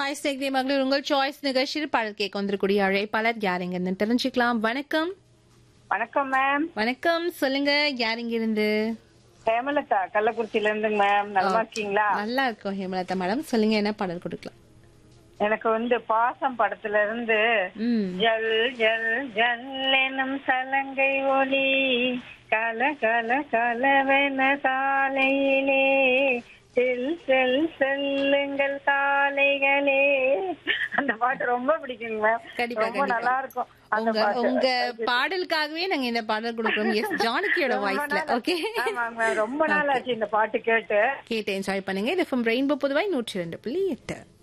Choice Negri மகளிர் உங்கள் choice நிகழ்ச்சியில் பாடல் கேட்க வந்திருக்கூடிய அழைப்பாளர் யாருங்கன்னு தெரிஞ்சுக்கலாம் வணக்கம் வணக்கம் மேம் வணக்கம் சொல்லுங்க யாருங்க இருந்து ஹேமலதா கள்ளக்குறிச்சியில இருந்துங்க மேம் நல்லா இருக்கீங்களா நல்லா இருக்கும் ஹேமலதா மேடம் சொல்லுங்க என்ன பாடல் கொடுக்கலாம் எனக்கு வந்து பாசம் படத்துல இருந்து ம் ஜல் ஜல் ஜல் எனும் சலங்கை ஒளி கல கல கலவென காலையிலே செல் செல் செல்லுங்கள் காலைகளே அந்த பாட்டு ரொம்ப பிடிக்குங்க மேம் கண்டிப்பா, ரொம்ப கண்டிப்பா. நல்லா இருக்கும் அந்த உங்க பாட்டு உங்க பாடலுக்காகவே நாங்க இந்த பாடல் கொடுக்குறோம் எஸ் ஜானகியோட ரொம்ப வாய்ஸ்ல நாள் ஓகே ஆமாங்க மேம் ரொம்ப நாள் ஆச்சு இந்த பாட்டு கேட்டு கேட்டு என்ஜாய் பண்ணுங்க இது ஃப்ரம் ரெயின்போ புதுவாய் நூற்றி ரெண்டு புள்ளி எட்டு